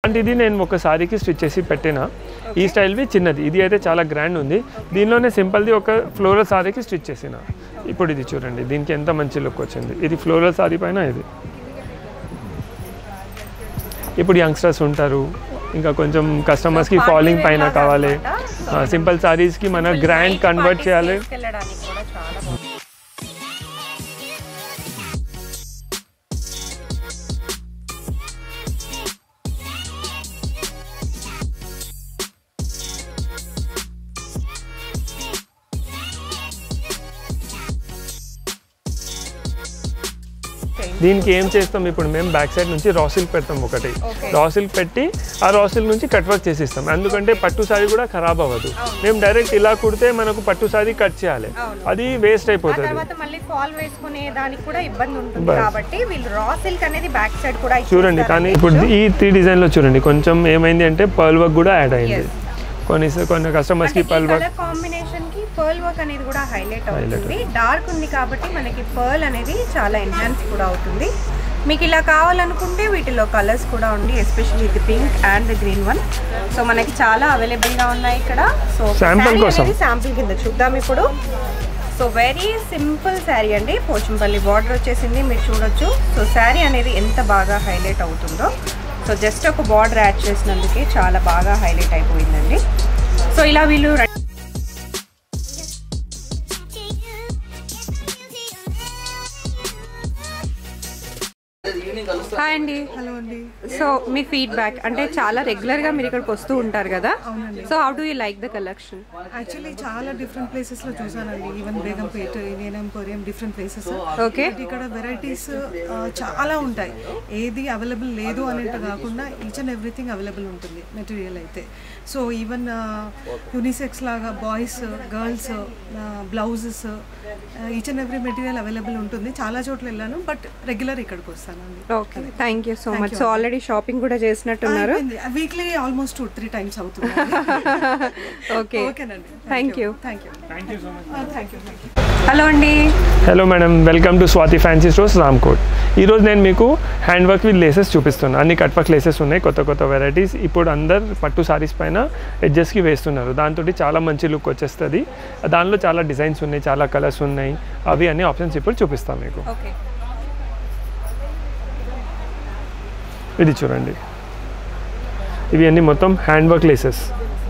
ఇది నేను ఒక సారీకి స్టిచ్ చేసి పెట్టిన ఈ స్టైల్వి చిన్నది ఇది అయితే చాలా గ్రాండ్ ఉంది దీనిలోనే సింపుల్ది ఒక ఫ్లోరల్ సారీకి స్టిచ్ చేసిన ఇప్పుడు ఇది చూడండి దీనికి ఎంత మంచి లుక్ వచ్చింది ఇది ఫ్లోరల్ సారీ పైన ఇది ఇప్పుడు యంగ్స్టర్స్ ఉంటారు ఇంకా కొంచెం కస్టమర్స్కి party ఫాలోయింగ్ wear పైన లాగా కావాలి అన్నమాట. సింపుల్ సారీస్కి మన గ్రాండ్ కన్వర్ట్ చేయాలి వెళ్ళడానికి కూడా చాలా బాగుంది దీనికి ఏం చేస్తాం ఇప్పుడు మేము బ్యాక్ సైడ్ నుంచి రాసిల్ పెడతాం ఒకటి Okay. రాసిల్ పెట్టి ఆ రాసిల్ నుంచి కట్ వర్క్ చేసిస్తాం ఎందుకంటే పట్టు సారీ కూడా ఖరాబ్ అవ్వదు మేము డైరెక్ట్ ఇలా కుడితే మనకు పట్టు సారీ కట్ చేయాలి అవును. అది వేస్ట్ ఆ అయిపోతుంది తర్వాత మళ్ళీ ఫాల్ వేసుకునే దానికి కూడా ఇబ్బంది ఉంటుంది ఇబ్బంది. కాబట్టి వీళ్ళు రా సిల్క్ అనేది బ్యాక్ సైడ్ కూడా చూడండి కానీ ఇప్పుడు ఈ త్రీ డిజైన్లో చూడండి కొంచెం ఏమైంది అంటే పర్ల్ వర్క్ కూడా యాడ్ అయింది Yes. కొన్ని కొన్ని కస్టమర్స్కి పర్ల్ వర్క్ కలర్ కాంబినేషన్ కి పర్ల్ వర్క్ అనేది కూడా హైలైట్ అవుతుంది డార్క్ ఉంది కాబట్టి మనకి పర్ల్ అనేది చాలా ఎన్హాన్స్ కూడా అవుతుంది మీకు ఇలా కావాలనుకుంటే వీటిలో కలర్స్ కూడా ఉంది ఎస్పెషల్లీ ఇది pink and the green one so మనకి చాలా అవైలబుల్ గా ఉన్నాయి ఇక్కడ సో Sample కోసం. శాంపిల్ కింద చూద్దాం ఇప్పుడు సో వెరీ సింపుల్ శారీ అండి పోచంపల్లి బార్డర్ వచ్చేసింది మీరు చూడొచ్చు సో శారీ అనేది ఎంత బాగా హైలైట్ అవుతుందో సో జస్ట్ ఒక బార్డర్ యాడ్ చేసినందుకే చాలా బాగా హైలైట్ అయిపోయిందండి సో ఇలా వీళ్ళు రె- హాయ్ అండి హలో అండి సో మీ ఫీడ్బ్యాక్ అంటే చాలా రెగ్యులర్ గా మీరు ఇక్కడికి వస్తూ ఉంటారు కదా అవునండి. So how do you like the collection actually చాలా డిఫరెంట్ ప్లేసెస్ లో చూసానండి even Begumpet Indian emporium different places okay ఇక్కడ వెరైటీస్ చాలా ఉంటాయి ఏది అవైలబుల్ లేదు అనేట్టు కాకుండా ఈచ్ అండ్ ఎవ్రీథింగ్ అవైలబుల్ ఉంటుంది మెటీరియల్ అయితే సో ఈవెన్ యూనిసెక్స్ లాగా boys girls blouses each and every material available ఉంటుంది చాలా చోట్ల వెళ్ళాను బట్ రెగ్యులర్ ఇక్కడికి వస్తానండి okay thank you so much so already shopping కూడా చేసినట్టున్నారు weekly almost two three times అవుతుంది ఓకే ఓకేనండి thank you thank you thank you thank you hello అండి hello madam welcome to Swathi fancy stores Ramkote ఈరోజు నేను మీకు హ్యాండ్ వర్క్ విత్ లేసెస్ చూపిస్తున్నాను అన్ని కట్ వర్క్ లేసెస్ ఉన్నాయి కొత్త కొత్త వెరైటీస్ ఇప్పుడు అందరు పట్టు సారీస్ పైన ఎడ్జెస్కి వేస్తున్నారు దాంతో చాలా మంచి లుక్ వచ్చేస్తుంది దానిలో చాలా డిజైన్స్ ఉన్నాయి చాలా కలర్స్ ఉన్నాయి అవి అన్ని ఆప్షన్స్ ఇప్పుడు చూపిస్తాను మీకు ఓకే ఇది చూడండి ఇవి అన్ని మొత్తం హ్యాండ్ వర్క్ లేసెస్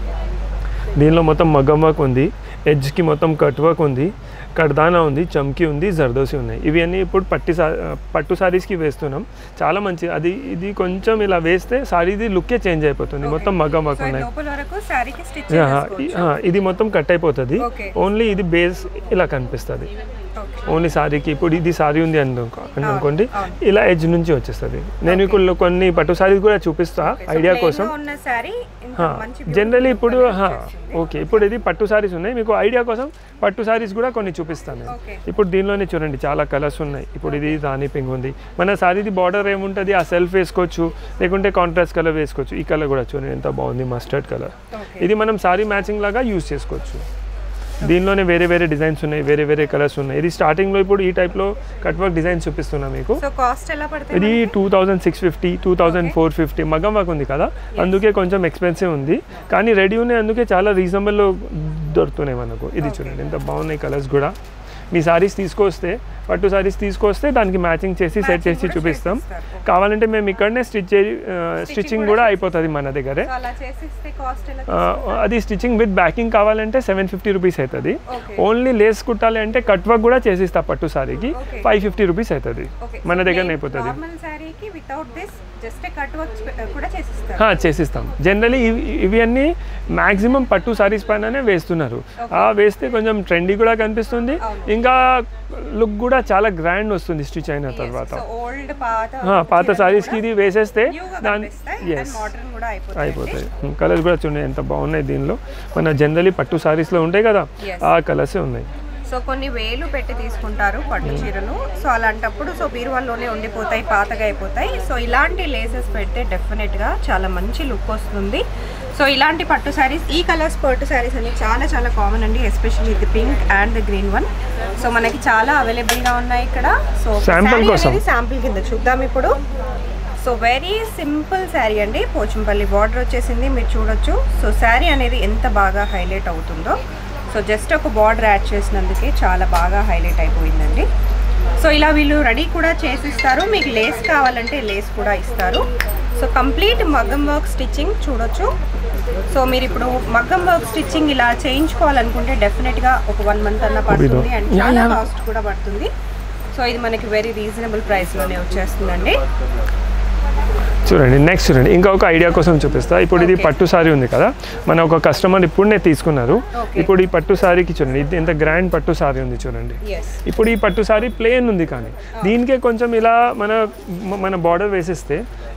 దీనిలో మొత్తం మగ్గం వర్క్ ఉంది ఎడ్జ్కి మొత్తం కట్ వర్క్ ఉంది కడ్దానా ఉంది చమ్కీ ఉంది జర్దోసి ఉన్నాయి ఇవి అన్నీ ఇప్పుడు పట్టి సా పట్టు సారీస్కి వేస్తున్నాం చాలా మంచి అది ఇది కొంచెం ఇలా వేస్తే సారీది లుక్కే చేంజ్ అయిపోతుంది మొత్తం మగ్గం వర్క్ సో ఉన్నాయి లోపల వరకు శారీకి స్టిచ్ యా, ఈ- ఆ, ఇది మొత్తం కట్ అయిపోతుంది Okay. ఓన్లీ ఇది బేస్ ఇలా కనిపిస్తుంది ఓన్లీ సారీకి ఇప్పుడు ఇది సారీ ఉంది అనుకో అనుకోండి అవును. ఇలా ఎడ్జ్ నుంచి వచ్చేస్తుంది నేను మీకు కొన్ని పట్టు సారీస్ కూడా చూపిస్తా ఐడియా కోసం ఉన్న శారీ ఇంత మంచి జనరల్లీ ఇప్పుడు ఓకే ఇప్పుడు ఇది పట్టు సారీస్ ఉన్నాయి మీకు ఐడియా కోసం పట్టు సారీస్ కూడా కొన్ని చూపిస్తాను నేను. Okay. ఇప్పుడు దీనిలోనే చూడండి చాలా కలర్స్ ఉన్నాయి ఇప్పుడు ఇది రాణి పింక్ ఉంది మన సారీది బార్డర్ ఏముంటుంది ఆ సెల్ఫ్ వేసుకోవచ్చు లేకుంటే కాంట్రాస్ట్ కలర్ వేసుకోవచ్చు ఈ కలర్ కూడా చూడండి ఎంత బాగుంది మస్టర్డ్ కలర్ Okay. ఇది మనం సారీ మ్యాచింగ్ లాగా యూస్ చేసుకోవచ్చు దీనిలోనే వేరే వేరే డిజైన్స్ ఉన్నాయి వేరే వేరే కలర్స్ ఉన్నాయి ఇది స్టార్టింగ్లో ఇప్పుడు ఈ టైప్లో కట్ వర్క్ డిజైన్ చూపిస్తున్నా మీకు సో కాస్ట్ ఎలా పడుతుంది ఇది two thousand six fifty two thousand four fifty మగ్గం వర్క్ ఉంది కదా అందుకే కొంచెం ఎక్స్పెన్సివ్ ఉంది కానీ రెడీ ఉన్నాయి అందుకే చాలా రీజనబుల్లో దొరుకుతున్నాయి మనకు ఇది చూడండి ఎంత బాగున్నాయి కలర్స్ కూడా మీ సారీస్ తీసుకొస్తే పట్టు సారీస్ తీసుకొస్తే దానికి మ్యాచింగ్ చేసి సెట్ చేసి కూడా చూపిస్తాం చేసిస్తారు. కావాలంటే మేము ఇక్కడనే స్టిచ్ స్టిచ్చింగ్ కూడా అయిపోతుంది మన దగ్గరే సో అలా చేసిస్తే కాస్ట్ ఎలా ఆ, అది స్టిచ్చింగ్ విత్ బ్యాకింగ్ కావాలంటే సెవెన్ ఫిఫ్టీ రూపీస్ అవుతుంది Okay. ఓన్లీ లేస్ కుట్టాలి అంటే కట్ వర్క్ కూడా చేసిస్తా పట్టు సారీకి Okay. ఫైవ్ ఫిఫ్టీ రూపీస్ అవుతుంది ఓకే మన దగ్గరనే అయిపోతుంది నార్మల్ శారీకి without this just cut work కూడా చేసిస్తారు ఆ, చేసిస్తాం జనరలీ ఇవి ఇవి అన్నీ మ్యాక్సిమం పట్టు సారీస్ పైననే వేస్తున్నారు ఆ వేస్తే కొంచెం ట్రెండీ కూడా కనిపిస్తుంది ఇంకా లుక్ కూడా చాలా గ్రాండ్ వస్తుంది స్టిచ్ అయిన తర్వాత సో ఓల్డ్ పాత ఆ, పాత సారీస్కి ఇది వేసేస్తే న్యూగా దాని కనిపిస్తాయి ఎస్ మోడర్న్ కూడా అయిపోతాయి అయిపోతాయి కలర్స్ కూడా చూడండి ఎంత బాగున్నాయి దీనిలో మన జనరలీ పట్టు సారీస్లో ఉంటాయి కదా Yes. ఆ కలర్స్ ఉన్నాయి సో కొన్ని వేలు పెట్టి తీసుకుంటారు పట్టు చీరలు సో అలాంటప్పుడు సో బీరువాల్లోనే ఉండిపోతాయి పాతగా అయిపోతాయి సో ఇలాంటి లేసెస్ పెడితే డెఫినెట్గా చాలా మంచి లుక్ వస్తుంది సో ఇలాంటి పట్టు శారీస్ ఈ కలర్స్ పట్టు శారీస్ అనేవి చాలా చాలా కామన్ అండి ఎస్పెషల్లీ ఇది pink and the green one so మనకి చాలా అవైలబుల్గా ఉన్నాయి ఇక్కడ సో Sample కోసం. శాంపిల్ కింద చూద్దాం ఇప్పుడు సో వెరీ సింపుల్ శారీ అండి పోచంపల్లి బార్డర్ వచ్చేసింది మీరు చూడొచ్చు సో శారీ అనేది ఎంత బాగా హైలైట్ అవుతుందో సో జస్ట్ ఒక బార్డర్ యాడ్ చేసినందుకే చాలా బాగా హైలైట్ అయిపోయిందండి సో ఇలా వీళ్ళు రెడీ కూడా చేసిస్తారు మీకు లేస్ కావాలంటే లేస్ కూడా ఇస్తారు సో కంప్లీట్ మగ్గం వర్క్ స్టిచ్చింగ్ చూడొచ్చు సో మీరు ఇప్పుడు మగ్గం వర్క్ స్టిచ్చింగ్ ఇలా చేయించుకోవాలనుకుంటే డెఫినెట్గా ఒక వన్ మంత్ అన్న పడుతుంది అండ్ యా, చాలా యా. కాస్ట్ కూడా పడుతుంది సో ఇది మనకి వెరీ రీజనబుల్ ప్రైస్లోనే వచ్చేస్తుందండి చూడండి నెక్స్ట్ చూడండి ఇంకా ఒక ఐడియా కోసం చూపిస్తా ఇప్పుడు ఇది Okay. పట్టు సారీ ఉంది కదా మన ఒక కస్టమర్ ఇప్పుడునే తీసుకున్నారు Okay. ఇప్పుడు ఈ పట్టు సారీకి చూడండి ఇది ఎంత గ్రాండ్ పట్టు సారీ ఉంది చూడండి ఎస్ ఇప్పుడు ఈ పట్టు సారీ ప్లేన్ ఉంది కానీ దీనికే కొంచెం ఇలా మన మన బార్డర్ వేసిస్తే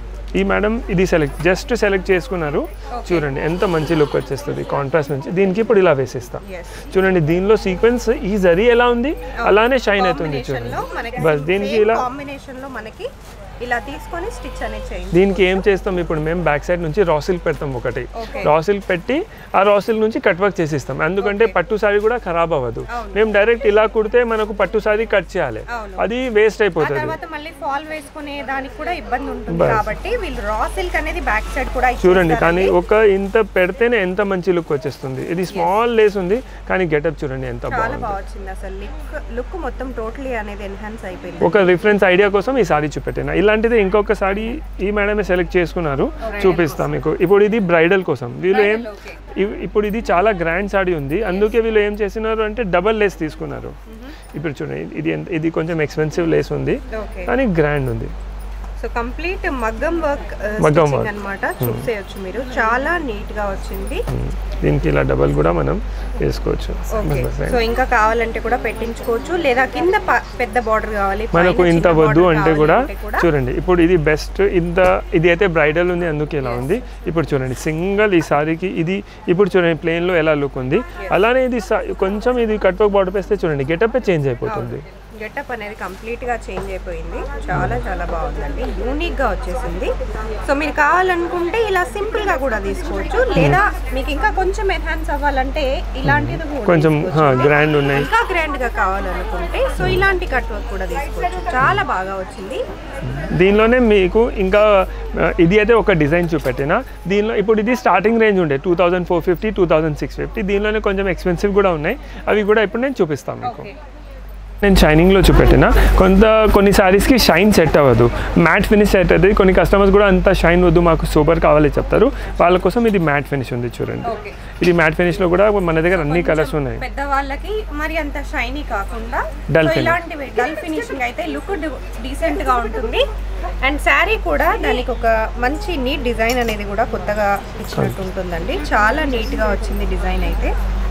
ఈ మేడం ఇది సెలెక్ట్ జస్ట్ సెలెక్ట్ చేసుకున్నారు చూడండి ఎంత మంచి లుక్ వచ్చేస్తుంది కాంట్రాస్ట్ నుంచి దీనికి ఇప్పుడు ఇలా వేసేస్తా ఎస్ చూడండి దీనిలో సీక్వెన్స్ ఈ జరీ ఎలా ఉంది అలానే షైన్ అవుతుంది కాంబినేషన్ లో చూడండి మనకి బస్ దీనికి ఇలా కాంబినేషన్ లో మనకి ఇలా తీసుకొని స్టిచ్ అనేది చేయండి దీనికి ఏం చేస్తాం ఇప్పుడు మేము బ్యాక్ సైడ్ నుంచి రా సిల్క్ పెడతాం ఒకటి Okay. రా సిల్క్ పెట్టి ఆ రా సిల్క్ నుంచి కట్ వర్క్ చేసిస్తాం ఎందుకంటే పట్టు సారీ కూడా ఖరాబ్ అవ్వదు అవును. మేము డైరెక్ట్ ఇలా కుడితే మనకు పట్టు సారీ కట్ చేయాలి అవును. అది వేస్ట్ ఆ అయిపోతుంది తర్వాత మళ్ళీ ఫాల్ వేసుకునే దానికి కూడా ఇబ్బంది ఉంటుంది బస్. కాబట్టి వీళ్ళు రా సిల్క్ అనేది బ్యాక్ సైడ్ కూడా చూడండి కానీ ఇచ్చేస్తారండి. ఒక ఇంత పెడితేనే ఎంత మంచి లుక్ వచ్చేస్తుంది ఇది స్మాల్ లేస్ ఉంది కానీ గెటప్ చూడండి ఎంత చాలా బాగుంది బాగా వచ్చింది అసలు లుక్ లుక్ మొత్తం టోటలీ అనేది ఎన్హాన్స్ అయిపోయింది ఒక రిఫరెన్స్ ఐడియా కోసం ఈ సారీ చూపెట్టిన ఇలాంటిది ఇంకొక సారీ ఈ మేడమే సెలెక్ట్ చేసుకున్నారు చూపిస్తాం మీకు ఇప్పుడు ఇది బ్రైడల్ కోసం వీళ్ళు ఏం Bridal, okay. ఇవ్- ఇప్పుడు ఇది చాలా గ్రాండ్ సారీ ఉంది అందుకే వీళ్ళు ఏం చేసినారు అంటే డబల్ లేస్ తీసుకున్నారు ఇప్పుడు చూడండి ఇది ఎంత ఇది కొంచెం ఎక్స్పెన్సివ్ లేస్ ఉంది ఓకే కానీ గ్రాండ్ ఉంది సో కంప్లీట్ మగ్గం వర్క్ మగ్గం స్టిచ్చింగ్ work. అన్నమాట చూసేయచ్చు మీరు చాలా నీట్ గా వచ్చింది ఉమ్. దీనికి ఇలా డబల్ కూడా మనం వేసుకోవచ్చు ఓకే బస్ బస్. సో ఇంకా కావాలంటే కూడా పెట్టించుకోవచ్చు లేదా కింద ప- పెద్ద బార్డర్ కావాలి మనకు పైన ఇంత చిన్న వద్దు border అంటే కూడా కావాలంటే కూడా చూడండి ఇప్పుడు ఇది బెస్ట్ ఇంత ఇది అయితే బ్రైడల్ ఉంది అందుకే ఇలా ఉంది ఇప్పుడు చూడండి సింగిల్ ఈ సారీకి ఇది ఇప్పుడు చూడండి ప్లేన్ లో ఎలా లుక్ ఉంది అలానే ఇది సా- కొంచెం ఇది కట్ వర్క్ బార్డర్ వేస్తే చూడండి గెటప్ చేంజ్ అయిపోతుంది గెటప్ అనేది కంప్లీట్ గా చేంజ్ అయిపోయింది చాలా చాలా బాగుందండి యూనిక్ గా వచ్చేసింది సో మీరు కావాలనుకుంటే ఇలా సింపుల్ గా కూడా తీసుకోవచ్చు లేదా మీకు ఇంకా కొంచెం ఎన్హాన్స్ అవ్వాలంటే ఇలాంటిది కూడా కొంచెం తీసుకోవచ్చు. గ్రాండ్ ఉన్నాయి ఇంకా గ్రాండ్ గా కావాలనుకుంటే సో ఇలాంటి కట్ వర్క్ కూడా తీసుకోవచ్చు చాలా బాగా వచ్చింది దీనిలోనే మీకు ఇంకా ఆ, ఇది అయితే ఒక డిజైన్ చూపెట్టిన దీనిలో ఇప్పుడు ఇది స్టార్టింగ్ రేంజ్ ఉండే two thousand four fifty two thousand six fifty దీనిలోనే కొంచెం ఎక్స్పెన్సివ్ కూడా ఉన్నాయి అవి కూడా ఇప్పుడు నేను చూపిస్తాను మీకు ఓకే నేను షైనింగ్లో చూపెట్టిన కొంత కొన్ని సారీస్కి షైన్ సెట్ అవ్వదు మ్యాట్ ఫినిష్ సెట్ అవుతుంది కొన్ని కస్టమర్స్ కూడా అంత షైన్ వద్దు మాకు సూపర్ కావాలి చెప్తారు వాళ్ళ కోసం ఇది మ్యాట్ ఫినిష్ ఉంది చూడండి ఓకే ఇది మ్యాట్ ఫినిష్లో కూడా మన దగ్గర అన్ని కలర్స్ ఉన్నాయి పెద్ద వాళ్ళకి మరి అంత షైనీ కాకుండా Dull సో finish. ఇలాంటివి డల్ ఫినిషింగ్ అయితే లుక్ డీసెంట్ గా ఉంటుంది అండ్ శారీ కూడా దానికి ఒక మంచి నీట్ డిజైన్ అనేది కూడా కొత్తగా ఇచ్చినట్టు ఉంటుందండి చాలా నీట్ గా వచ్చింది డిజైన్ అయితే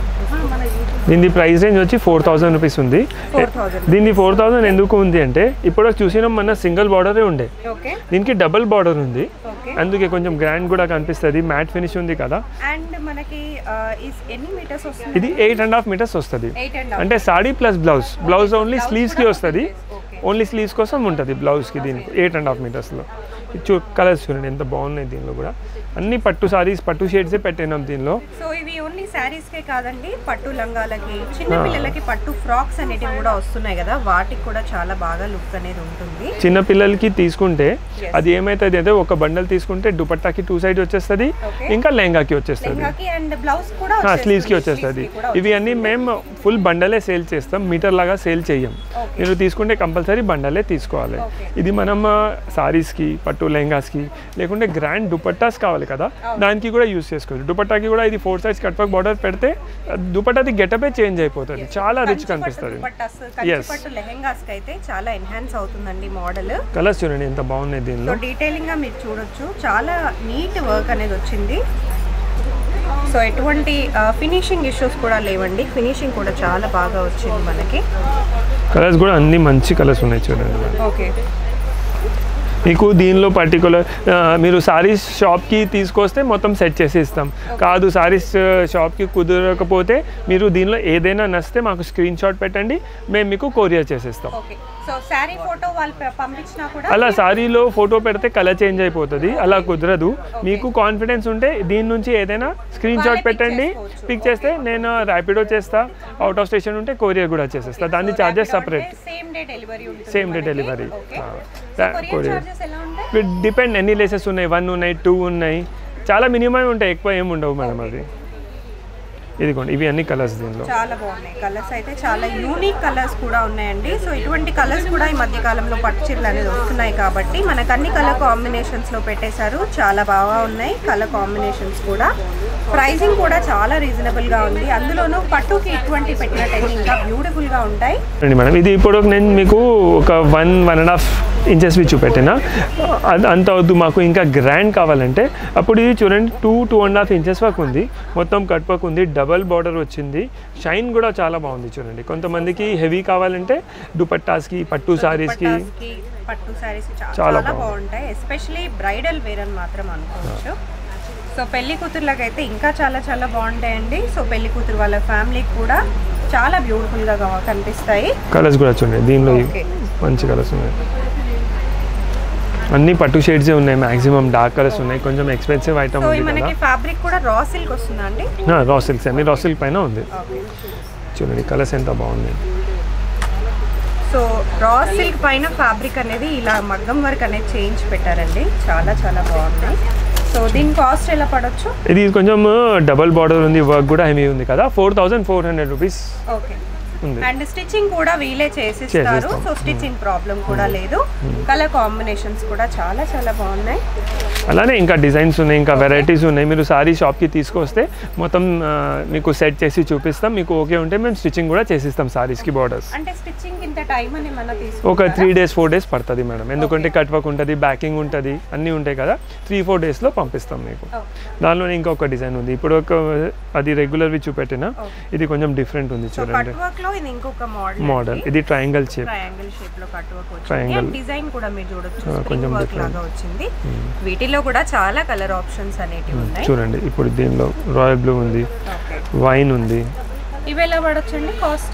దీని ప్రైస్ రేంజ్ వచ్చి ఫోర్ థౌసండ్ రూపీస్ ఉంది ఫోర్ థౌజండ్ దీన్ని ఫోర్ థౌసండ్ ఎందుకు ఉంది అంటే ఇప్పుడు చూసిన మన సింగిల్ బార్డరే ఉండే ఓకే దీనికి డబుల్ బార్డర్ ఉంది ఓకే అందుకే కొంచెం గ్రాండ్ కూడా కనిపిస్తుంది మ్యాట్ ఫినిష్ ఉంది కదా అండ్ మనకి ఆ, ఈ- ఎన్ని మీటర్స్ వస్తుంది ఇది ఎయిట్ అండ్ హాఫ్ మీటర్స్ వస్తుంది ఎయిట్ అండ్ అంటే sari plus blouse blouse only స్లీవ్స్కి వస్తుంది ఓకే ఓన్లీ స్లీవ్స్ కోసం ఉంటుంది బ్లౌజ్కి దీనికి ఎయిట్ అండ్ హాఫ్ మీటర్స్లో చూ కలర్స్ చూడండి ఎంత బాగున్నాయి దీనిలో కూడా అన్ని పట్టు సారీస్ పట్టు షేడ్సే పెట్టినాం దీనిలో సో ఇవి ఓన్లీ శారీస్ కే కాదండి పట్టు లంగాలకి చిన్న పిల్లలకి పట్టు ఫ్రాక్స్ అనేటివి కూడా వస్తున్నాయి కదా వాటికి కూడా చాలా బాగా లుక్ అనేది ఉంటుంది చిన్న పిల్లలకి తీసుకుంటే అది ఏమైతుంది అంటే ఒక బండల్ తీసుకుంటే దుపట్టాకి టూ సైడ్ వచ్చేస్తుంది Okay. ఇంకా లెహంగాకి వచ్చేస్తుంది లెహంగాకి అండ్ బ్లౌజ్ కూడా స్లీవ్స్కి వచ్చేస్తుంది Sleeves కి కూడా ఇవి అన్నీ మేము ఫుల్ బండలే సేల్ చేస్తాం మీటర్ లాగా సేల్ చేయం Okay. మీరు తీసుకుంటే కంపల్సరీ బండలే తీసుకోవాలి Okay. ఇది మనం సారీస్కి పట్టు లెహంగాస్కి లేకుంటే గ్రాండ్ దుపట్టాస్ కావాలి కదా దానికి కూడా యూస్ చేసుకోవచ్చు దుపట్టాకి కూడా ఇది four sides cut work border పెడితే దుపట్టాది గెటపే చేంజ్ అయిపోతుంది చాలా రిచ్ కనిపిస్తుంది Yes. పట్టు లెహెంగాస్ కి అయితే చాలా ఎన్హాన్స్ అవుతుందండి మోడల్ కలర్స్ చూడండి ఎంత బాగున్నాయి సో దీనిలో డీటెయిలింగ్ గా మీరు చూడొచ్చు చాలా నీట్ వర్క్ అనేది వచ్చింది సో ఎటువంటి ఫినిషింగ్ ఇష్యూస్ కూడా లేవండి ఫినిషింగ్ కూడా చాలా బాగా వచ్చింది మనకి కలర్స్ కూడా అన్ని మంచి కలర్స్ ఉన్నాయి చూడండి ఓకే మీకు దీనిలో పర్టికులర్ మీరు సారీస్ షాప్కి తీసుకొస్తే మొత్తం సెట్ చేసి ఇస్తాం కాదు సారీస్ షాప్కి కుదరకపోతే మీరు దీనిలో ఏదైనా నచ్చితే మాకు స్క్రీన్ షాట్ పెట్టండి మేము మీకు కొరియర్ చేసేస్తాం ఓకే సో శారీ ఫోటో వాళ్ళు ప- పంపించినా కూడా అలా సారీలో ఫోటో పెడితే కలర్ చేంజ్ అయిపోతుంది అలా కుదరదు మీకు కాన్ఫిడెన్స్ ఉంటే దీని నుంచి ఏదైనా స్క్రీన్ షాట్ వాళ్ళే pick పెట్టండి చేసుకోవచ్చు. పిక్ చేస్తే నేను ర్యాపిడో చేస్తా అవుట్ ఆఫ్ స్టేషన్ ఉంటే కొరియర్ కూడా చేసేస్తా దాని charges separate same day delivery ఉంటుంది సేమ్ డే మనకి. డెలివరీ ఓకే కొరియర్ చార్జెస్ ఎలా ఉంటాయి డిపెండ్ ఎన్ని లేసెస్ ఉన్నాయి వన్ ఉన్నాయి టూ ఉన్నాయి చాలా మినిమం ఉంటాయి ఎక్కువ ఏమి ఉండవు మేడం అది ఇదిగోండి ఇవి అన్ని కలర్స్ దీనిలో చాలా బాగున్నాయి కలర్స్ అయితే చాలా యూనిక్ కలర్స్ కూడా ఉన్నాయండి సో ఇటువంటి కలర్స్ కూడా ఈ మధ్య కాలంలో పట్టు చీరలు అనేది వస్తున్నాయి కాబట్టి మనకు అన్ని కలర్ కాంబినేషన్స్ లో పెట్టేశారు చాలా బాగా ఉన్నాయి కలర్ కాంబినేషన్స్ కూడా ప్రైసింగ్ కూడా చాలా రీజనబుల్ గా ఉంది అందులోనూ పట్టుకి ఇటువంటి పెట్టినట్టయితే ఇంకా బ్యూటిఫుల్ గా ఉంటాయి రండి మేడం ఇది ఇప్పుడు నేను మీకు ఒక one one and half inches చూపెట్టిన అది అంత వద్దు మాకు ఇంకా గ్రాండ్ కావాలంటే అప్పుడు ఇది చూడండి two two and half inches వరకు ఉంది మొత్తం కట్ వర్క్ ఉంది డబల్ బార్డర్ వచ్చింది షైన్ కూడా చాలా బాగుంది చూడండి కొంతమందికి హెవీ కావాలంటే దుపట్టాస్కి పట్టు సారీస్కి దుపట్టాస్కి, పట్టు సారీస్ చాలా చాలా బాగుంది. బాగుంటాయి ఎస్పెషలీ బ్రైడల్ వేర్ అని మాత్రం అనుకోవచ్చు సో పెళ్లి కూతుర్లకు అయితే ఇంకా చాలా చాలా బాగుంటాయండి సో పెళ్లి కూతురు వాళ్ళ ఫ్యామిలీకి కూడా చాలా బ్యూటిఫుల్ గా గా- కనిపిస్తాయి కలర్స్ కూడా చూడండి దీనిలో ఓకే మంచి కలర్స్ ఉన్నాయి అన్ని పట్టు షేడ్సే ఉన్నాయి మ్యాక్సిమం డార్క్ కలర్స్ ఉన్నాయి కొంచెం ఎక్స్పెన్సివ్ ఐటమ్ సో ఉంది మనకి ఫ్యాబ్రిక్ కూడా రా సిల్క్ వస్తుందా అండి కదా రా సిల్క్స్ అన్ని రా సిల్క్ పైన ఉంది ఓకే చూడండి కలర్స్ ఎంత బాగుంది సో రా సిల్క్ పైన ఫ్యాబ్రిక్ అనేది ఇలా మగ్గం వర్క్ అనేది చేయించి పెట్టారండి చాలా చాలా బాగున్నాయి సో దీని కాస్ట్ ఎలా పడవచ్చు ఇది కొంచెం డబల్ బార్డర్ ఉంది వర్క్ కూడా హెవీ ఉంది కదా four thousand four hundred rupees okay ఉంది అండ్ స్టిచ్చింగ్ కూడా వీలే చేసిస్తారు చేసిస్తాం. సో స్టిచ్చింగ్ ప్రాబ్లం కూడా లేదు కలర్ కాంబినేషన్స్ కూడా చాలా చాలా బాగున్నాయి అలానే ఇంకా డిజైన్స్ ఉన్నాయి ఇంకా వెరైటీస్ ఉన్నాయి మీరు సారీ షాప్కి తీసుకొస్తే మొత్తం ఆ, మీకు సెట్ చేసి చూపిస్తాం మీకు ఓకే ఉంటే మేము స్టిచ్చింగ్ కూడా చేసిస్తాం సారీస్కి బార్డర్స్ అంటే స్టిచ్చింగ్ ఇంత టైం అని మన ఒక తీసుకుంటారా త్రీ డేస్ ఫోర్ డేస్ పడుతుంది మేడం ఎందుకంటే కట్ వర్క్ ఉంటుంది బ్యాకింగ్ ఉంటుంది అన్నీ ఉంటాయి కదా త్రీ ఫోర్ డేస్లో పంపిస్తాం మీకు దానిలోనే ఇంకొక డిజైన్ ఉంది ఇప్పుడు ఒక అది రెగ్యులర్వి చూపెట్టిన ఇది కొంచెం డిఫరెంట్ ఉంది సో చూడండి కట్ వర్క్ లో ఇది ఇంకొక మోడల్ మోడల్ ఇది ట్రయాంగల్ షేప్ ట్రయాంగిల్ షేప్ లో కట్ వర్క్ వచ్చింది Triangle. అండ్ డిజైన్ కూడా మీరు చూడొచ్చు ఆ, స్ప్రింగ్ కొంచెం వర్క్ different. లాగా వచ్చింది వీటిలో కూడా చాలా కలర్ ఆప్షన్స్ అనేటివి ఉన్నాయి చూడండి ఇప్పుడు దీనిలో రాయల్ బ్లూ ఉంది ఓకే వైన్ ఉంది ఇవి ఎలా పడొచ్చండి cost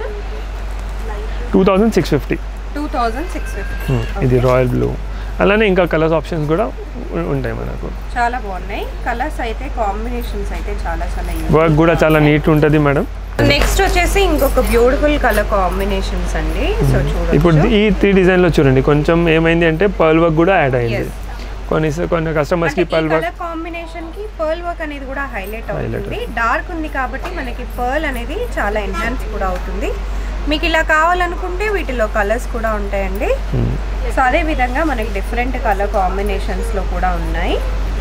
two thousand six fifty two thousand six fifty ఇది రాయల్ బ్లూ అలానే ఇంకా కలర్స్ ఆప్షన్స్ కూడా ఉ- ఉంటాయి మనకు చాలా బాగున్నాయి కలర్స్ అయితే కాంబినేషన్స్ అయితే చాలా చాలా వర్క్ కూడా చాలా నీట్ ఉంటుంది మేడం నెక్స్ట్ వచ్చేసి ఇంకొక బ్యూటిఫుల్ కలర్ కాంబినేషన్స్ అండి సో ఇప్పుడు చూడొచ్చు ఈ త్రీ డిజైన్లో చూడండి కొంచెం ఏమైంది అంటే పర్ల్ వర్క్ కూడా యాడ్ అయింది Yes. కొన్ని కొన్ని కస్టమర్స్కి పర్ల్ వర్క్ కలర్ కాంబినేషన్ కి పర్ల్ వర్క్ అనేది కూడా హైలైట్ Highlight అవుతుంది డార్క్ ఉంది కాబట్టి మనకి పర్ల్ అనేది చాలా ఎన్హాన్స్ కూడా అవుతుంది మీకు ఇలా కావాలనుకుంటే వీటిలో కలర్స్ కూడా ఉంటాయండి సో అదే విధంగా మనకి డిఫరెంట్ కలర్ కాంబినేషన్స్ లో కూడా ఉన్నాయి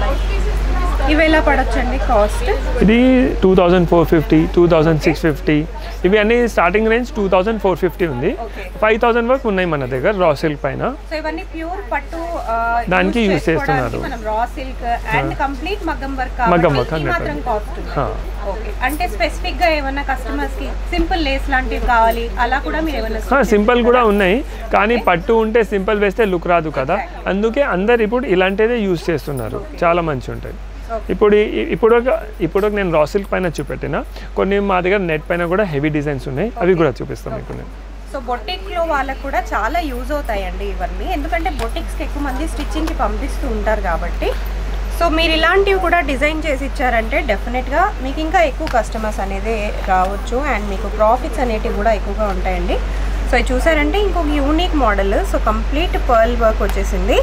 ఇవి ఎలా పడొచ్చండి కాస్ట్ ఇది two thousand four fifty two thousand six fifty ఇవి అన్ని starting range two thousand four fifty ఉంది ఓకే ఫైవ్ థౌజండ్ వరకు ఉన్నాయి మన దగ్గర రా సిల్క్ పైన సో ఇవన్నీ ప్యూర్ పట్టు ఆ, దానికి use use చేసుకోవడానికి చేస్తున్నారు. మనం రా సిల్క్ అండ్ కంప్లీట్ మగ్గం వర్క్ మగ్గం కాబట్టి work ఈ 100%. మాత్రం కాస్ట్ హా. ఓకే అంటే స్పెసిఫిక్ గా ఏమన్నా కస్టమర్స్ కి సింపుల్ లేస్ లాంటివి కావాలి అలా కూడా మీరు ఏమన్నా సింపుల్ కూడా ఉన్నాయి కానీ పట్టు ఉంటే సింపుల్ వేస్తే లుక్ రాదు కదా అందుకే అందరు ఇప్పుడు ఇలాంటిదే యూస్ చేస్తున్నారు చాలా మంచి ఉంటాయి Okay. ఇప్పుడు ఈ- ఇప్పుడు ఒక- ఇప్పుడు ఒక నేను రా సిల్క్ పైన చూపెట్టిన కొన్ని మా దగ్గర నెట్ పైన కూడా హెవీ డిజైన్స్ ఉన్నాయి అవి కూడా చూపిస్తాం మీకు నేను సో బొటిక్ లో వాళ్ళకు కూడా చాలా యూజ్ అవుతాయండి ఇవన్నీ ఎందుకంటే బొటిక్స్ కి ఎక్కువ మంది స్టిచ్చింగ్ కి పంపిస్తూ ఉంటారు కాబట్టి సో మీరు ఇలాంటివి కూడా డిజైన్ చేసి ఇచ్చారంటే డెఫినెట్గా మీకు ఇంకా ఎక్కువ కస్టమర్స్ అనేది రావచ్చు అండ్ మీకు ప్రాఫిట్స్ అనేటివి కూడా ఎక్కువగా ఉంటాయండి సో ఇది చూసారంటే ఇంకొక unique model so complete pearl work వచ్చేసింది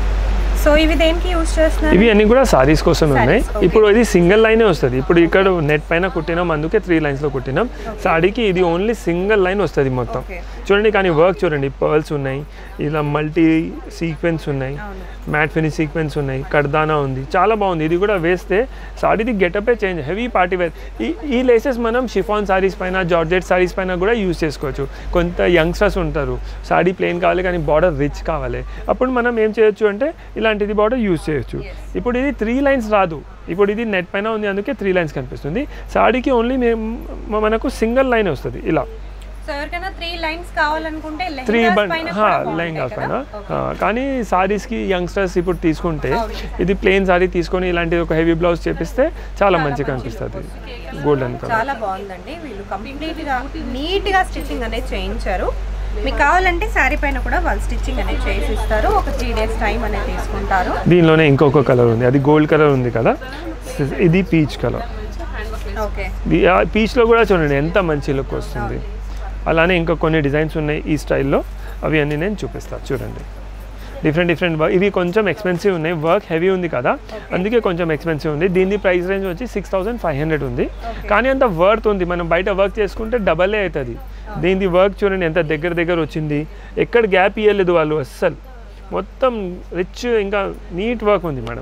సో ఇవి దేనికి యూజ్ చేస్తున్నారు ఇవి అన్ని కూడా సారీస్ కోసం ఉన్నాయి Sarees, okay. ఇప్పుడు ఇది సింగిల్ లైనే వస్తుంది ఇప్పుడు ఇక్కడ నెట్ పైన కుట్టినాం అందుకే త్రీ లైన్స్లో కుట్టినాం సాడీకి ఇది ఓన్లీ సింగిల్ లైన్ వస్తుంది మొత్తం Okay. చూడండి కానీ వర్క్ చూడండి పర్ల్స్ ఉన్నాయి ఇలా మల్టీ సీక్వెన్స్ ఉన్నాయి అవును మ్యాట్ ఫినిష్ సీక్వెన్స్ ఉన్నాయి కడ్దానా ఉంది చాలా బాగుంది ఇది కూడా వేస్తే సాడీది గెటపే చేంజ్ హెవీ పార్టీ వేర్ ఈ ఈ లేసెస్ మనం షిఫాన్ సారీస్ పైన జార్జెట్ సారీస్ పైన కూడా యూజ్ చేసుకోవచ్చు కొంత యంగ్స్టర్స్ ఉంటారు సాడీ ప్లెయిన్ కావాలి కానీ బార్డర్ రిచ్ కావాలి అప్పుడు మనం ఏం చేయొచ్చు అంటే ఇలాంటిది బార్డర్ యూజ్ చేయొచ్చు ఇప్పుడు ఇది త్రీ లైన్స్ రాదు ఇప్పుడు ఇది నెట్ పైన ఉంది అందుకే త్రీ లైన్స్ కనిపిస్తుంది సాడీకి ఓన్లీ మేము మనకు సింగిల్ లైన్ వస్తుంది ఇలా సో ఎవరికైనా త్రీ లైన్స్ కావాలనుకుంటే త్రీ లెహంగాస్ బన్ పైన కూడా బాగుంటాయి లెహంగాస్ పైన కదా? Okay. ఆ, కానీ సారీస్కి యంగ్స్టర్స్ ఇప్పుడు తీసుకుంటే అవును. ఇది ప్లెయిన్ సారీ తీసుకొని ఇలాంటి ఒక హెవీ బ్లౌజ్ చేపిస్తే చాలా మంచిగా అనిపిస్తుంది గోల్డెన్ కలర్ చాలా బాగుందండి వీళ్ళు కంప్లీట్ గా నీట్ గా స్టిచ్చింగ్ అనేది చేయించారు మీకు కావాలంటే శారీ పైన కూడా వాళ్ళు స్టిచ్చింగ్ అనేది చేసి ఇస్తారు ఒక త్రీ డేస్ టైం అనేది తీసుకుంటారు దీనిలోనే ఇంకొక కలర్ ఉంది అది గోల్డ్ కలర్ ఉంది కదా ఇది పీచ్ కలర్ ఓకే పీచ్లో కూడా చూడండి ఎంత మంచి లుక్ వస్తుంది అలానే ఇంకా కొన్ని డిజైన్స్ ఉన్నాయి ఈ స్టైల్లో అవి అన్నీ నేను చూపిస్తాను చూడండి డిఫరెంట్ డిఫరెంట్ వర్క్ ఇవి కొంచెం ఎక్స్పెన్సివ్ ఉన్నాయి వర్క్ హెవీ ఉంది కదా అందుకే కొంచెం ఎక్స్పెన్సివ్ ఉంది దీని ప్రైస్ రేంజ్ వచ్చి సిక్స్ థౌసండ్ ఫైవ్ హండ్రెడ్ ఉంది కానీ అంత వర్త్ ఉంది మనం బయట వర్క్ చేసుకుంటే డబలే అవుతుంది దీని వర్క్ చూడండి ఎంత దగ్గర దగ్గర వచ్చింది ఎక్కడ గ్యాప్ ఇవ్వలేదు వాళ్ళు అస్సలు మొత్తం రిచ్ ఇంకా నీట్ వర్క్ ఉంది మేడం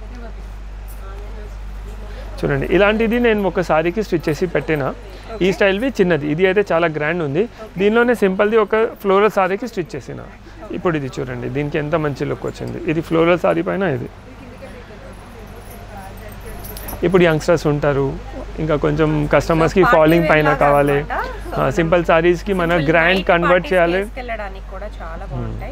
చూడండి ఇలాంటిది నేను ఒక సారీకి స్టిచ్ చేసి పెట్టిన ఈ స్టైల్వి చిన్నది ఇది అయితే చాలా గ్రాండ్ ఉంది దీనిలోనే సింపుల్ది ఒక ఫ్లోరల్ సారీకి స్టిచ్ చేసిన ఇప్పుడు ఇది చూడండి దీనికి ఎంత మంచి లుక్ వచ్చింది ఇది ఫ్లోరల్ సారీ పైన ఇది ఇప్పుడు యంగ్స్టర్స్ ఉంటారు ఇంకా కొంచెం కస్టమర్స్కి Party ఫాలింగ్ wear పైన లాగా కావాలి అన్నమాట. So, సింపుల్ సారీస్కి మన Simple grand night convert parties చేయాలి తీసుకెళ్ళడానికి కూడా చాలా బాగుంటాయి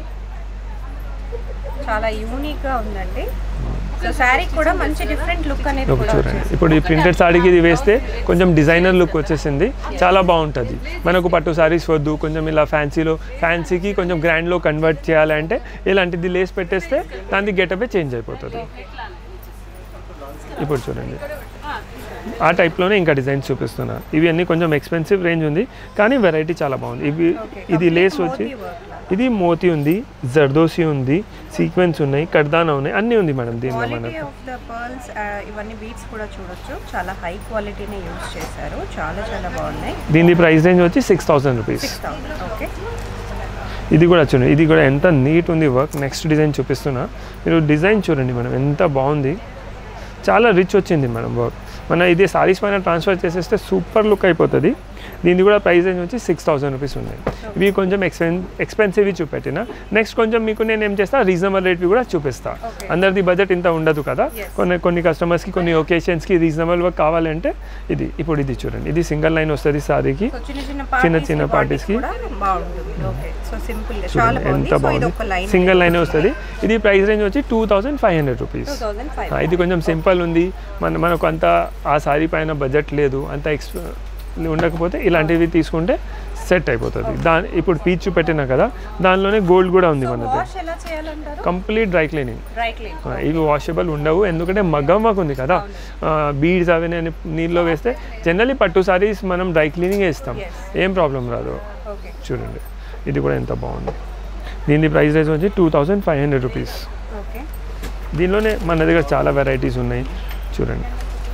చాలా యూనిక్ గా ఉందండి సో శారీ కూడా మంచి డిఫరెంట్ లుక్ అనేది ఒక కూడా చూడండి వచ్చేసింది. ఇప్పుడు ఈ ప్రింటెడ్ సారీకి ఇది వేస్తే కొంచెం డిజైనర్ లుక్ వచ్చేసింది చాలా బాగుంటుంది మనకు పట్టు సారీస్ వద్దు కొంచెం ఇలా ఫ్యాన్సీలో ఫ్యాన్సీకి కొంచెం గ్రాండ్లో కన్వర్ట్ చేయాలంటే ఇలాంటిది లేస్ పెట్టేస్తే దానికి గెటపే చేంజ్ అయిపోతుంది ఇప్పుడు చూడండి ఆ టైప్లోనే ఇంకా డిజైన్స్ చూపిస్తున్నా ఇవి అన్నీ కొంచెం ఎక్స్పెన్సివ్ రేంజ్ ఉంది కానీ వెరైటీ చాలా బాగుంది ఇవి Okay. ఇది లేస్ Complete వచ్చి మోతీ work లా. ఇది మోతీ ఉంది జర్దోసి ఉంది సీక్వెన్స్ ఉన్నాయి కడ్దానా ఉన్నాయి అన్నీ ఉంది మేడం దీనిలో క్వాలిటీ మనకు ఆఫ్ ద పర్ల్స్ ఇవన్నీ బీట్స్ కూడా చూడొచ్చు చాలా హై క్వాలిటీని యూజ్ చేశారు చాలా చాలా బాగున్నాయి దీని ప్రైస్ రేంజ్ వచ్చి six thousand rupees six thousand okay ఇది కూడా చూడండి ఇది కూడా ఎంత నీట్ ఉంది వర్క్ నెక్స్ట్ డిజైన్ చూపిస్తున్నా మీరు డిజైన్ చూడండి మేడం ఎంత బాగుంది చాలా రిచ్ వచ్చింది మేడం వర్క్ మన ఇది సారీస్ పైన ట్రాన్స్ఫర్ చేసేస్తే సూపర్ లుక్ అయిపోతుంది దీని కూడా ప్రైస్ రేంజ్ వచ్చి సిక్స్ థౌసండ్ రూపీస్ ఉన్నాయి ఇవి కొంచెం ఎక్స్పెన్ ఎక్స్పెన్సివ్ చూపెట్టిన నెక్స్ట్ కొంచెం మీకు నేను ఏం చేస్తా రీజనబుల్ రేట్వి కూడా చూపిస్తా Okay. అందరిది బడ్జెట్ ఇంత ఉండదు కదా Yes. కొన్ని కొన్ని కస్టమర్స్కి కొన్ని ఒకేషన్స్కి రీజనబుల్ వర్క్ కావాలంటే ఇది ఇప్పుడు ఇది చూడండి ఇది సింగిల్ లైన్ వస్తుంది సారీకి సో చిన్న చిన్న చిన్న parties చిన్న కి parties కి. కూడా బాగుంటుంది ఓకే సో సింపుల్ గా చాలా చూడండి బాగుంది ఎంత సో ఇది ఒక బాగుంది లైన్ సింగిల్ లైన్ వస్తుంది ఇది ప్రైస్ రేంజ్ వచ్చి two thousand five hundred rupees two thousand five ఇది కొంచెం సింపుల్ ఉంది మన మనకు అంత ఆ సారీ పైన బడ్జెట్ లేదు అంత ఎక్స్ ఉండకపోతే ఇలాంటివి తీసుకుంటే సెట్ అయిపోతుంది దాని ఇప్పుడు పీచ్ పెట్టినా కదా దానిలోనే గోల్డ్ కూడా ఉంది మన దగ్గర వాష్ ఎలా చేయాలంటారు complete dry cleaning dry clean ఇవి వాషబుల్ ఉండవు ఎందుకంటే మగ్గం మాకు ఉంది కదా బీడ్స్ అవి నేను నీళ్ళలో వేస్తే జనరలీ పట్టు సారీస్ మనం డ్రై క్లీనింగ్ వేస్తాం Yes. ఏం ప్రాబ్లం రాదు ఓకే చూడండి ఇది కూడా ఎంత బాగుంది దీని ప్రైస్ రేంజ్ వచ్చి two thousand five hundred rupees okay దీనిలోనే మన దగ్గర చాలా వెరైటీస్ ఉన్నాయి చూడండి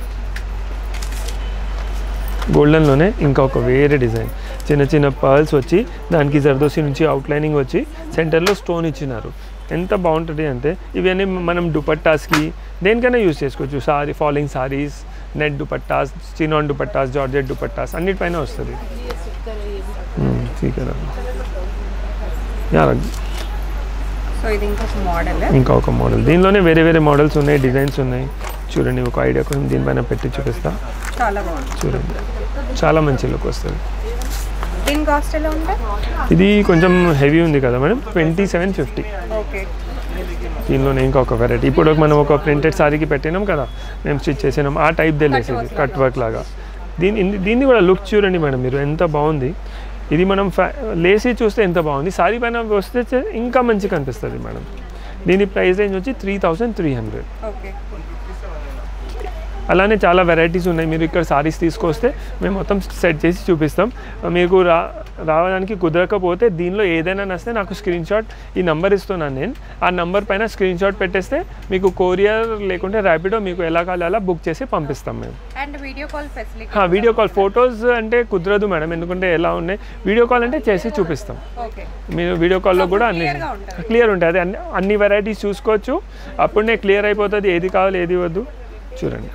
గోల్డెన్లోనే ఇంకా ఒక వేరే డిజైన్ చిన్న చిన్న పర్ల్స్ వచ్చి దానికి జర్దోసి నుంచి అవుట్లైనింగ్ వచ్చి సెంటర్లో స్టోన్ ఇచ్చినారు ఎంత బాగుంటుంది అంటే ఇవన్నీ మనం దుపట్టాస్కి దేనికైనా యూజ్ చేసుకోవచ్చు సారీ ఫాలింగ్ సారీస్ నెట్ దుపట్టాస్ చినాన్ దుపట్టాస్ జార్జెట్ దుపట్టాస్ అన్నిటిపైన వస్తుంది మ్మ్, ठीक है యార్ సో ఇది ఇంకొక మోడల్ ఇంకా ఒక మోడల్ దీనిలోనే వేరే వేరే మోడల్స్ ఉన్నాయి డిజైన్స్ ఉన్నాయి చూడండి ఒక ఐడియా కోసం దీనిపైన పెట్టి చూపిస్తా చాలా బాగుంది చూడండి చాలా మంచి లుక్ వస్తుంది దీని కాస్ట్ ఎలా ఉంటాయి ఇది కొంచెం హెవీ ఉంది కదా madam twenty seven fifty okay దీనిలోనే ఇంకా ఒక వెరైటీ ఇప్పుడు మనం ఒక ప్రింటెడ్ సారీకి పెట్టినాం కదా మేము స్టిచ్ చేసినాం ఆ టైప్ తెలిసేది కట్ వర్క్ లాగా దీని ఇన్ని- దీన్ని కూడా లుక్ చూడండి మేడం మీరు ఎంత బాగుంది ఇది మనం ఫ్యా లేసి చూస్తే ఎంత బాగుంది సారీ పైన వస్తే చే- ఇంకా మంచి కనిపిస్తుంది మేడం దీని ప్రైస్ రేంజ్ వచ్చి three thousand three hundred okay అలానే చాలా వెరైటీస్ ఉన్నాయి మీరు ఇక్కడ సారీస్ తీసుకొస్తే మేము మొత్తం సెట్ చేసి చూపిస్తాం మీకు రా రావడానికి కుదరకపోతే దీనిలో ఏదైనా నస్తే నాకు స్క్రీన్ షాట్ ఈ నంబర్ ఇస్తున్నాను నేను ఆ నంబర్ పైన స్క్రీన్ షాట్ పెట్టేస్తే మీకు కొరియర్ లేకుంటే ర్యాపిడో మీకు ఎలా కావాలో అలా బుక్ చేసి పంపిస్తాం మేము అండ్ వీడియో కాల్ ఫెసిలిటీ హా, వీడియో కాల్ ఫొటోస్ అంటే కుదరదు మేడం ఎందుకంటే ఎలా ఉన్నాయి వీడియో కాల్ అంటే చేసి చూపిస్తాం ఓకే మీరు వీడియో కాల్లో కూడా అన్ని clear గా ఉంటుంది. క్లియర్ ఉంటుంది అదే అన్ని అన్ని వెరైటీస్ చూసుకోవచ్చు అప్పుడే క్లియర్ అయిపోతుంది ఏది కావాలి ఏది వద్దు చూడండి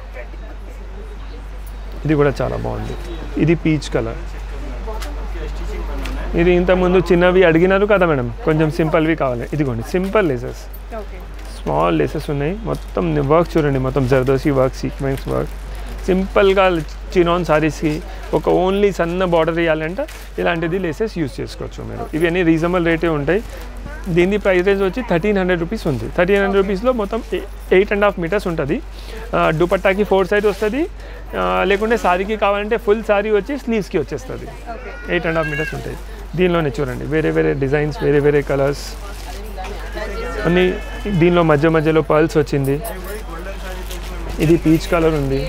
ఇది కూడా చాలా బాగుంది ఇది పీచ్ కలర్ ఇది ఇంతకుముందు చిన్నవి అడిగినారు కదా మేడం కొంచెం సింపుల్వి కావాలి ఇదిగోండి simple laces okay small laces ఉన్నాయి మొత్తం వర్క్ చూడండి మొత్తం జర్దోసి వర్క్ సీక్వెన్స్ వర్క్ సింపుల్గా చినాన్ సారీస్కి ఒక ఓన్లీ సన్న బార్డర్ వేయాలంటే ఇలాంటిది లేసెస్ యూస్ చేసుకోవచ్చు మీరు ఇవన్నీ రీజనబుల్ రేటే ఉంటాయి దీని ప్రైస్ రేంజ్ వచ్చి థర్టీన్ హండ్రెడ్ రూపీస్ ఉంది థర్టీన్ హండ్రెడ్ రూపీస్లో మొత్తం ఎయిట్ అండ్ హాఫ్ మీటర్స్ ఉంటుంది ఆ, దుపట్టాకి ఫోర్ సైడ్ వస్తుంది ఆ, లేకుంటే సారీకి కావాలంటే ఫుల్ సారీ వచ్చి స్లీవ్స్కి వచ్చేస్తుంది okay eight and half meters ఉంటాయి దీనిలోనే చూడండి వేరే వేరే డిజైన్స్ వేరే వేరే కలర్స్ అన్ని దీనిలో మధ్య మధ్యలో పర్ల్స్ వచ్చింది ఇది పీచ్ కలర్ ఉంది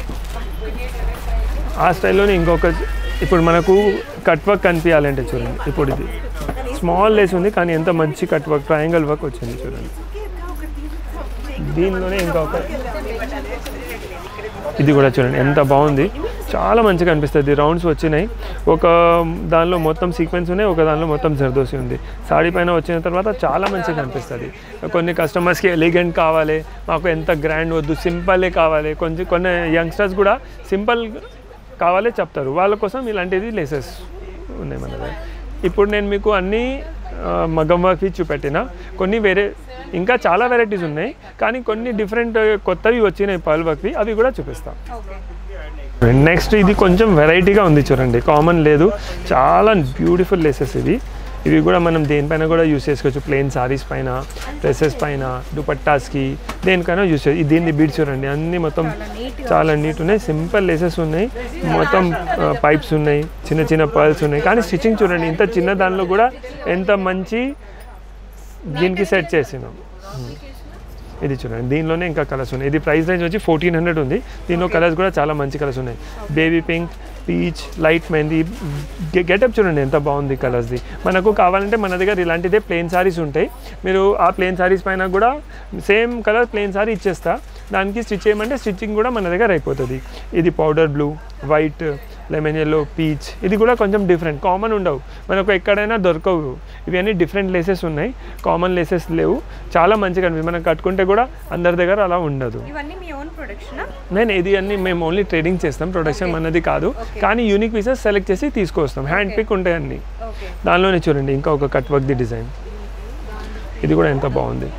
ఆ స్టైల్లోనే ఇంకొక ఇప్పుడు మనకు కట్ వర్క్ కనిపించాలంటే చూడండి ఇప్పుడు ఇది స్మాల్ లేస్ ఉంది కానీ ఎంత మంచి కట్ వర్క్ ట్రయాంగల్ వర్క్ వచ్చింది చూడండి దీనిలోనే ఇంకా ఒక ఇది కూడా చూడండి ఎంత బాగుంది చాలా మంచిగా అనిపిస్తుంది రౌండ్స్ వచ్చినాయి ఒక దానిలో మొత్తం సీక్వెన్స్ ఉన్నాయి ఒక దానిలో మొత్తం జర్దోసి ఉంది సాడీ పైన వచ్చిన తర్వాత చాలా మంచిగా అనిపిస్తుంది కొన్ని కస్టమర్స్కి ఎలిగెంట్ కావాలి మాకు ఎంత గ్రాండ్ వద్దు సింపులే కావాలి కొంచెం కొన్ని యంగ్స్టర్స్ కూడా సింపుల్ కావాలే చెప్తారు వాళ్ళ కోసం ఇలాంటిది లేసెస్ ఉన్నాయి మన దగ్గర ఇప్పుడు నేను మీకు అన్నీ ఆ, మగ్గం వర్క్వి చూపెట్టిన కొన్ని వేరే ఇంకా చాలా వెరైటీస్ ఉన్నాయి కానీ కొన్ని డిఫరెంట్ కొత్తవి వచ్చినాయి పర్ల్ వర్క్వి అవి కూడా చూపిస్తాం నెక్స్ట్ ఇది కొంచెం వెరైటీగా ఉంది చూడండి కామన్ లేదు చాలా బ్యూటిఫుల్ లేసెస్ ఇవి ఇవి కూడా మనం దేనిపైన కూడా యూస్ చేసుకోవచ్చు ప్లెయిన్ సారీస్ పైన డ్రెస్సెస్ పైన దుపట్టాస్కి దేనికైనా యూస్ చేయొచ్చు దీన్ని బీడ్ చూడండి అన్నీ మొత్తం చాలా నీట్ ఉన్నాయి సింపుల్ లేసెస్ ఉన్నాయి మొత్తం పైప్స్ ఉన్నాయి చిన్న చిన్న పర్ల్స్ ఉన్నాయి కానీ స్టిచ్చింగ్ చూడండి ఇంత చిన్న దానిలో కూడా ఎంత మంచి దీనికి సెట్ చేసినాం ఇది చూడండి దీనిలోనే ఇంకా కలర్స్ ఉన్నాయి ఇది ప్రైస్ రేంజ్ వచ్చి ఫోర్టీన్ హండ్రెడ్ ఉంది దీనిలో కలర్స్ కూడా చాలా మంచి కలర్స్ ఉన్నాయి baby pink peach light mehndi getup చూడండి ఎంత బాగుంది కలర్స్ది మనకు కావాలంటే మన దగ్గర ఇలాంటిదే ప్లెయిన్ సారీస్ ఉంటాయి మీరు ఆ ప్లెయిన్ సారీస్ పైన కూడా సేమ్ కలర్ ప్లెయిన్ సారీ ఇచ్చేస్తా దానికి స్టిచ్ చేయమంటే స్టిచ్చింగ్ కూడా మన దగ్గర అయిపోతుంది ఇది powder blue white lemon yellow peach ఇది కూడా కొంచెం డిఫరెంట్ కామన్ ఉండవు మనకు ఎక్కడైనా దొరకవు ఇవన్నీ డిఫరెంట్ లేసెస్ ఉన్నాయి కామన్ లేసెస్ లేవు చాలా మంచిగా అనిపిస్తుంది మనం కట్టుకుంటే కూడా అందరి దగ్గర అలా ఉండదు ఇవన్నీ మీ ఓన్ ప్రొడక్షన్ నేను ఇది అన్ని మేము ఓన్లీ ట్రేడింగ్ చేస్తాం ప్రొడక్షన్ మనది కాదు కానీ యూనిక్ పీసెస్ సెలెక్ట్ చేసి తీసుకొస్తాం హ్యాండ్ పిక్ ఉంటాయి అన్ని ఓకే దానిలోనే చూడండి ఇంకా ఒక కట్ వర్క్ ది డిజైన్ ఇది కూడా ఎంత బాగుంది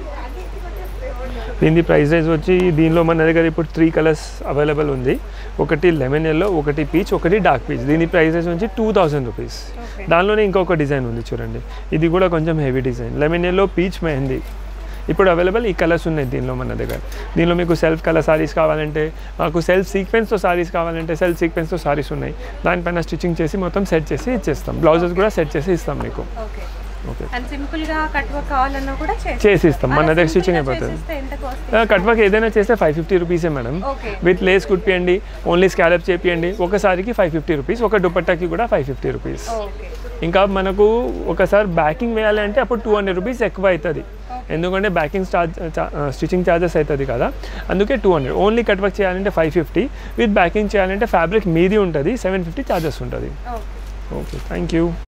దీని ప్రైస్ రేంజ్ వచ్చి దీనిలో మన దగ్గర ఇప్పుడు త్రీ కలర్స్ అవైలబుల్ ఉంది ఒకటి లెమన్ ఎల్లో ఒకటి పీచ్ ఒకటి డార్క్ పీచ్ దీని ప్రైస్ రేంజ్ వచ్చి టూ థౌసండ్ రూపీస్ దానిలోనే ఇంకొక డిజైన్ ఉంది చూడండి ఇది కూడా కొంచెం heavy design lemon yellow peach mehndi ఇప్పుడు అవైలబుల్ ఈ కలర్స్ ఉన్నాయి దీనిలో మన దగ్గర దీనిలో మీకు సెల్ఫ్ కలర్ సారీస్ కావాలంటే మాకు సెల్ఫ్ సీక్వెన్స్తో సారీస్ కావాలంటే సెల్ఫ్ సీక్వెన్స్తో సారీస్ ఉన్నాయి దానిపైన స్టిచ్చింగ్ చేసి మొత్తం సెట్ చేసి ఇచ్చేస్తాం బ్లౌజెస్ కూడా సెట్ చేసి ఇస్తాం మీకు ఓకే ఓకే అండ్ సింపుల్ గా కట్ వర్క్ కావాలన్నా కూడా చేసి చేసి ఇస్తాం మన దగ్గర స్టిచ్చింగ్ అయిపోతుంది ఎంత కాస్ట్ కట్ వర్క్ ఏదైనా చేస్తే ఫైవ్ ఫిఫ్టీ రూపీసే మేడం ఓకే విత్ లేస్ కుట్టియండి ఓన్లీ స్కాలప్ చేపియండి ఒకసారికి ఫైవ్ ఫిఫ్టీ రూపీస్ ఒక దుపట్టాకి కూడా ఫైవ్ ఫిఫ్టీ రూపీస్ ఓకే ఇంకా మనకు ఒకసారి బ్యాకింగ్ వేయాలి అంటే అప్పుడు టూ హండ్రెడ్ రూపీస్ ఎక్కువ అవుతుంది ఎందుకంటే బ్యాకింగ్ చార్జ్ స్టిచ్చింగ్ ఛార్జెస్ అవుతుంది కదా అందుకే two hundred only cut work చేయాలంటే ఫైవ్ ఫిఫ్టీ విత్ బ్యాకింగ్ చేయాలంటే ఫ్యాబ్రిక్ మీది ఉంటుంది సెవెన్ ఫిఫ్టీ ఛార్జెస్ ఉంటుంది ఓకే ఓకే థ్యాంక్ యూ